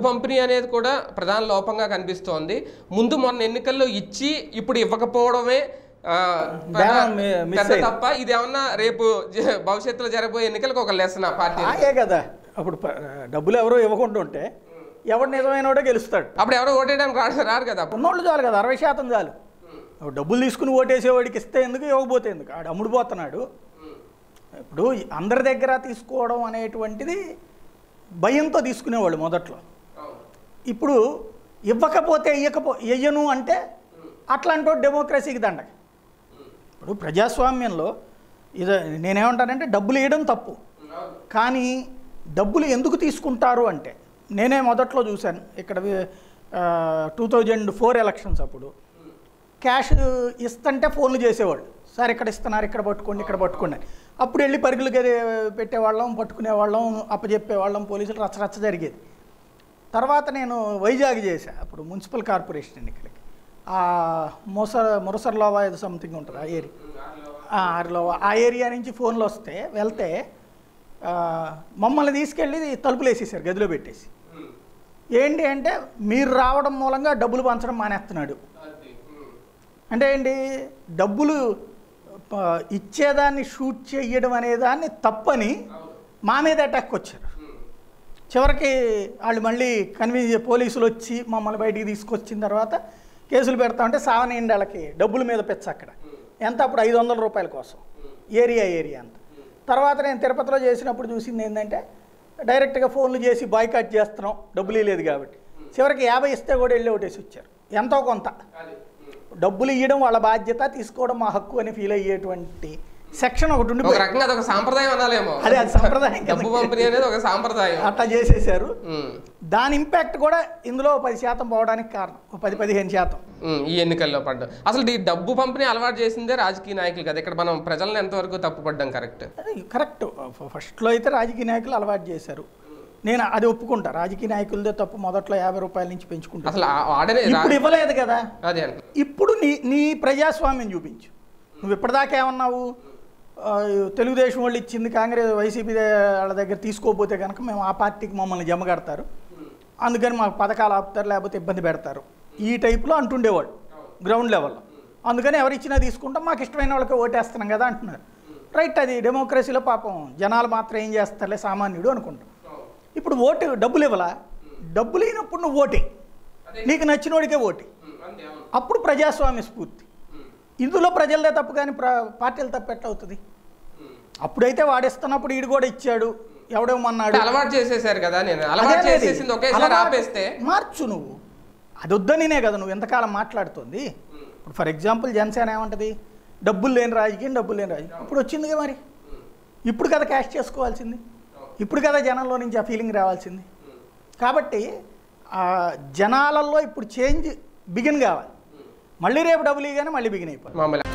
పంపిణీ అనేది కూడా ప్రధాన లోపంగా కనిపిస్తోంది ముందు మొన్న ఎన్నికల్లో ఇచ్చి ఇప్పుడు ఇవ్వకపోవడమే ఆ, ధ్యానం మీ- మిస్ పెద్ద అయింది. తప్ప ఇది ఏమన్నా రేపు జ- భవిష్యత్తులో జరగబోయే ఎన్నికలకు ఒక లెసన్ పార్టీ ఆయే కదా అప్పుడు ప- డబ్బులు ఎవరో ఇవ్వకుండా ఉంటే ఎవడు నిజమైనోడే గెలుస్తాడు అప్పుడు ఎవరో ఓటేయడానికి రాడు రారు కదా అప్పుడు. ఉన్నోళ్ళు చాలు కదా అరవై శాతం చాలు డబ్బులు తీసుకుని ఓటేసేవాడికి ఇస్తే ఎందుకు ఇవ్వకపోతే ఎందుకు ఆడు అమ్ముడుపోతున్నాడు ఇప్పుడు అందరి దగ్గర తీసుకోవడం అనేటువంటిది భయంతో తీసుకునేవాళ్ళు మొదట్లో ఇప్పుడు ఇవ్వకపోతే ఇవ్వకపో ఇయ్యను అంటే అట్లాంటి వాడు డెమోక్రసీకి దండగ ఇప్పుడు ప్రజాస్వామ్యంలో ఇది నేనేమంటానంటే డబ్బులు ఇవ్వడం తప్పు కానీ డబ్బులు ఎందుకు తీసుకుంటారు అంటే నేనే మొదట్లో చూశాను ఇక్కడ టూ థౌజండ్ ఫోర్ ఎలక్షన్స్ అప్పుడు క్యాష్ ఇస్తుంటే ఫోన్లు చేసేవాళ్ళు సార్ ఇక్కడ ఇస్తున్నారు ఇక్కడ పట్టుకోండి ఇక్కడ పట్టుకోండి అని. అప్పుడు వెళ్ళి పరుగులు గది పెట్టేవాళ్ళం పట్టుకునేవాళ్ళం అప్పచెప్పేవాళ్ళం పోలీసులు రచ్చరచ్చ జరిగేది తర్వాత నేను వైజాగ్ చేశా అప్పుడు మున్సిపల్ కార్పొరేషన్ ఎన్నికలకి ఆ మొస మురసర్లోవా ఏదో సంథింగ్ ఉంటుంది ఆ ఏరియా ఆ, ఆరులోవా ఆ ఏరియా నుంచి ఫోన్లు వస్తే వెళ్తే ఆ, మమ్మల్ని తీసుకెళ్ళి తలుపులు వేసేసారు గదిలో పెట్టేసి ఏంటి అంటే మీరు రావడం మూలంగా డబ్బులు పంచడం మానేస్తున్నాడు అంటే ఏంటి డబ్బులు ప- ఇచ్చేదాన్ని షూట్ చేయడం అనేదాన్ని తప్పని మా మీద అటాక్ వచ్చారు చివరికి వాళ్ళు మళ్ళీ కన్వీన్స్ పోలీసులు వచ్చి మమ్మల్ని బయటికి తీసుకొచ్చిన తర్వాత కేసులు పెడతా ఉంటే సావనీయండి వాళ్ళకి డబ్బుల మీద పెచ్చ అక్కడ ఎంత అప్పుడు ఐదు వందల రూపాయల కోసం ఏరియా ఏరియా అంత తర్వాత నేను తిరుపతిలో చేసినప్పుడు చూసింది ఏంటంటే డైరెక్ట్గా ఫోన్లు చేసి బాయ్కాట్ చేస్తున్నాం డబ్బులు లేదు కాబట్టి చివరికి యాభై ఇస్తే కూడా వెళ్ళి ఒకటేసి వచ్చారు ఎంతో కొంత డబ్బులు ఇవ్వడం వాళ్ళ బాధ్యత తీసుకోవడం మా హక్కు అని ఫీల్ అయ్యేటువంటి సెక్షన్ ఒకటి ఒక ఉండిపోయి రకంగా అది ఒక సాంప్రదాయం అనాలేమో అదే అది సంప్రదాయం కింద డబ్బు పంపిణీ అనేది ఒక సాంప్రదాయం అట్లా చేసేసారు ఉమ్. దాని ఇంపాక్ట్ కూడా ఇందులో పది శాతం పోవడానికి కారణం ఓ పది పదిహేను శాతం ఉమ్, ఈ ఎన్నికల్లో పడ్డం అసలు ఈ డబ్బు పంపిణీ అలవాటు చేసిందే రాజకీయ నాయకులు కదా ఇక్కడ మనం ప్రజలను ఎంతవరకు తప్పుపడ్డం కరెక్ట్ అది కరెక్ట్ ఫస్ట్లో అయితే రాజకీయ నాయకులు అలవాటు చేశారు నేను అది ఒప్పుకుంటా రాజకీయ నాయకులదే తప్పు మొదట్లో యాభై రూపాయల నుంచి పెంచుకుంటా అసలు ఆ- వాడనే రా- ఇప్పుడు ఇవ్వలేదు కదా అదే అండి ఇప్పుడు నీ నీ ప్రజాస్వామ్యం చూపించు నువ్వు ఇప్పటిదాకా ఏమన్నావు ఆ, తెలుగుదేశం వాళ్ళు ఇచ్చింది కాంగ్రెస్ వైసీపీ వాళ్ళ దగ్గర తీసుకోకపోతే కనుక మేము ఆ పార్టీకి మమ్మల్ని జమ కడతారు అందుకని మాకు పథకాలు ఆపుతారు లేకపోతే ఇబ్బంది పెడతారు ఈ టైప్లో అంటుండేవాడు గ్రౌండ్ లెవెల్లో అందుకని ఎవరు ఇచ్చినా తీసుకుంటాం మాకు ఇష్టమైన వాళ్ళకి ఓటేస్తున్నాం కదా అంటున్నారు రైట్ అది డెమోక్రసీలో పాపం జనాలు మాత్రం ఏం చేస్తారులే సామాన్యుడు అనుకుంటాం ఇప్పుడు ఓటు డబ్బులు ఇవ్వలా డబ్బులు అయినప్పుడు నువ్వు ఓటే నీకు నచ్చినోడికే ఓటే అప్పుడు ప్రజాస్వామ్య స్ఫూర్తి ఇందులో ప్రజలదే తప్పు కానీ ప్ర పార్టీల తప్పు ఎట్లా అవుతుంది అప్పుడైతే వాడిస్తున్నప్పుడు ఈడు కూడా ఇచ్చాడు ఎవడేమన్నాడు అలవాటు చేసేసారు కదా నేను అలవాటు అదే అనేది. చేసేసింది ఒకేసారి అలవాటు ఆపేస్తే మార్చు నువ్వు అది వద్దనినే కదా నువ్వు ఎంతకాలం మాట్లాడుతుంది ఇప్పుడు ఫర్ ఎగ్జాంపుల్ జనసేన ఏమంటది డబ్బులు లేని రాజకీయం డబ్బులు లేని రాజకీయం ఇప్పుడు వచ్చిందిగా మరి ఇప్పుడు కదా క్యాష్ చేసుకోవాల్సింది ఇప్పుడు కదా జనంలో నుంచి ఆ ఫీలింగ్ రావాల్సింది కాబట్టి ఆ జనాలలో ఇప్పుడు చేంజ్ బిగిన్ కావాలి మళ్ళీ రేపు డబ్బులు ఇగానే మళ్ళీ బిగిన్ అయిపోవాలి మామూలు